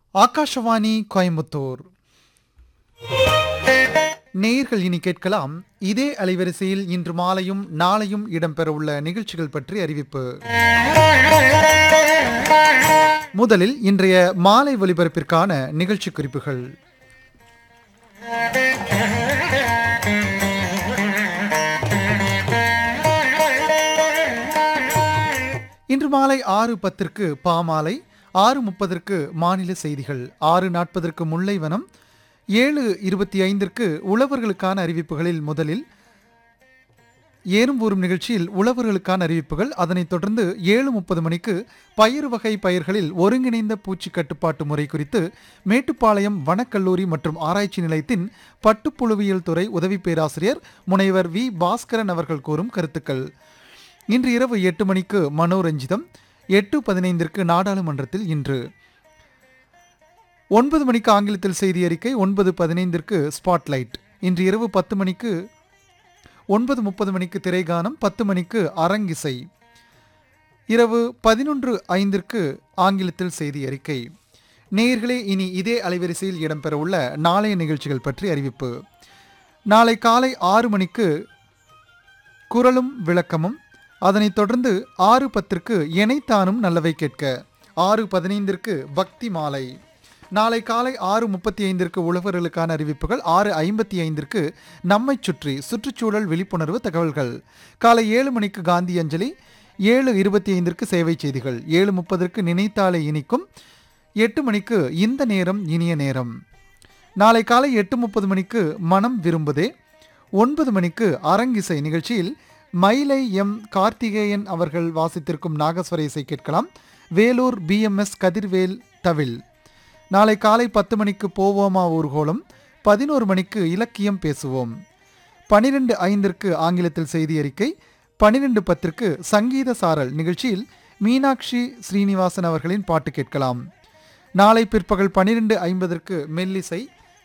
ஆகாஷவாணி கோயம்புத்தூர் நேயர்கள் இனி கேட்கலாம் இதே அலைவரிசையில் இன்று மாலையும் நாளையும் இடம்பெறவுள்ள நிகழ்ச்சிகள் பற்றி அறிவிப்பு முதலில் இன்றைய மாலை ஒலிபரப்பிற்கான நிகழ்ச்சி குறிப்புகள் இன்று மாலை ஆறு பத்திற்கு பாமாலை ஆறு முப்பதற்கு மாநில செய்திகள் ஆறு நாற்பதற்கு முல்லைவனம் ஏழு இருபத்தி ஐந்திற்கு உழவர்களுக்கான அறிவிப்புகளில் முதலில் ஏறும் ஊறும் நிகழ்ச்சியில் உழவர்களுக்கான அறிவிப்புகள் அதனைத் தொடர்ந்து ஏழு முப்பது மணிக்கு பயிர் வகை பயிர்களில் ஒருங்கிணைந்த பூச்சி கட்டுப்பாட்டு முறை குறித்து மேட்டுப்பாளையம் வனக்கல்லூரி மற்றும் ஆராய்ச்சி நிலையத்தின் பட்டுப்புழுவியல் துறை உதவி பேராசிரியர் முனைவர் வி பாஸ்கரன் அவர்கள் கூறும் கருத்துக்கள் இன்று இரவு எட்டு மணிக்கு மனோரஞ்சிதம் எட்டு பதினைந்திற்கு நாடாளுமன்றத்தில் இன்று ஒன்பது மணிக்கு ஆங்கிலத்தில் செய்தி அறிக்கை ஒன்பது பதினைந்திற்கு ஸ்பாட்லைட் இன்று இரவு பத்து மணிக்கு ஒன்பது முப்பது மணிக்கு திரைகானம் பத்து மணிக்கு அரங்கிசை இரவு பதினொன்று ஐந்திற்கு ஆங்கிலத்தில் செய்தி அறிக்கை நேயர்களே இனி இதே அலைவரிசையில் இடம்பெறவுள்ள நாளைய நிகழ்ச்சிகள் பற்றி அறிவிப்பு நாளை காலை ஆறு மணிக்கு குரலும் விளக்கமும் அதனைத் தொடர்ந்து ஆறு பத்திற்கு எனைத்தானும் நல்லவை கேட்க ஆறு பதினைந்திற்கு பக்தி மாலை நாளை காலை ஆறு முப்பத்தி ஐந்திற்கு உழவர்களுக்கான அறிவிப்புகள் ஆறு ஐம்பத்தி ஐந்திற்கு நம்மை சுற்றி சுற்றுச்சூழல் விழிப்புணர்வு தகவல்கள் காலை ஏழு மணிக்கு காந்தி அஞ்சலி ஏழு இருபத்தி ஐந்திற்கு சேவை செய்திகள் ஏழு முப்பதற்கு நினைத்தாலே இனிக்கும் எட்டு மணிக்கு இந்த நேரம் இனிய நேரம் நாளை காலை எட்டு முப்பது மணிக்கு மனம் விரும்புதே ஒன்பது மணிக்கு அரங்கிசை நிகழ்ச்சியில் மயிலை எம் கார்த்திகேயன் அவர்கள் வாசித்திருக்கும் நாகஸ்வர இசை கேட்கலாம் வேலூர் பிஎம்எஸ் கதிர்வேல் தவில் நாளை காலை பத்து மணிக்கு போவோமா ஊர்கோலம் பதினோரு மணிக்கு இலக்கியம் பேசுவோம் பனிரெண்டு ஐந்திற்கு ஆங்கிலத்தில் செய்தி அறிக்கை பனிரெண்டு பத்திற்கு சங்கீத சாரல் நிகழ்ச்சியில் மீனாட்சி ஸ்ரீனிவாசன் அவர்களின் பாட்டு கேட்கலாம் நாளை பிற்பகல் பனிரெண்டு ஐம்பதற்கு மெல்லிசை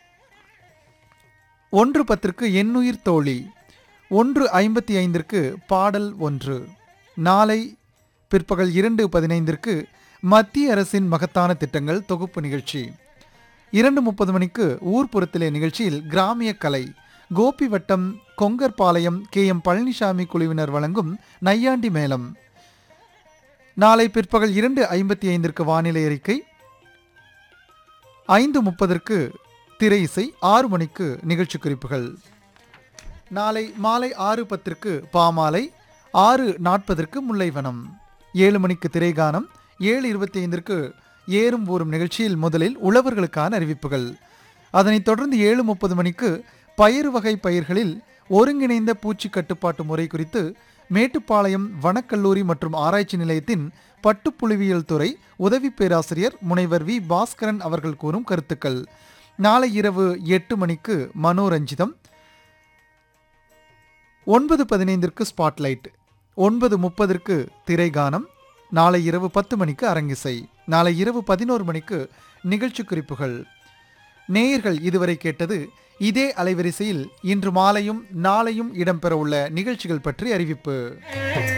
ஒன்று பத்திற்கு எண்ணுயிர் தோழி ஒன்று ஐம்பத்தி ஐந்திற்கு பாடல் ஒன்று நாளை பிற்பகல் இரண்டு பதினைந்திற்கு மத்திய அரசின் மகத்தான திட்டங்கள் தொகுப்பு நிகழ்ச்சி இரண்டு முப்பது மணிக்கு ஊர்ப்புறத்திலே நிகழ்ச்சியில் கிராமிய கலை கோபி வட்டம் கொங்கர்பாளையம் கே எம் பழனிசாமி குழுவினர் வழங்கும் நையாண்டி மேளம் நாளை பிற்பகல் இரண்டு ஐம்பத்தி ஐந்திற்கு வானிலை அறிக்கை ஐந்து முப்பதற்கு திரை இசை ஆறு மணிக்கு நிகழ்ச்சி குறிப்புகள் நாளை மாலை ஆறு பத்திற்கு பாமாலை ஆறு நாற்பதற்கு முல்லைவனம் ஏழு மணிக்கு திரைகானம் ஏழு இருபத்தி ஐந்திற்கு ஏறும் ஊறும் நிகழ்ச்சியில் முதலில் உழவர்களுக்கான அறிவிப்புகள் அதனைத் தொடர்ந்து ஏழு முப்பது மணிக்கு பயிர் வகை பயிர்களில் ஒருங்கிணைந்த பூச்சி கட்டுப்பாட்டு முறை குறித்து மேட்டுப்பாளையம் வனக்கல்லூரி மற்றும் ஆராய்ச்சி நிலையத்தின் பட்டுப்புழுவியல் துறை உதவி பேராசிரியர் முனைவர் வி பாஸ்கரன் அவர்கள் கூறும் கருத்துக்கள் நாளை இரவு எட்டு மணிக்கு மனோரஞ்சிதம் ஒன்பது பதினைந்திற்கு ஸ்பாட்லைட் ஒன்பது முப்பதற்கு திரைகானம் நாளை இரவு பத்து மணிக்கு அரங்கிசை நாளை இரவு பதினோரு மணிக்கு நிகழ்ச்சி குறிப்புகள் நேயர்கள் இதுவரை கேட்டது இதே அலைவரிசையில் இன்று மாலையும் நாளையும் இடம்பெறவுள்ள நிகழ்ச்சிகள் பற்றி அறிவிப்பு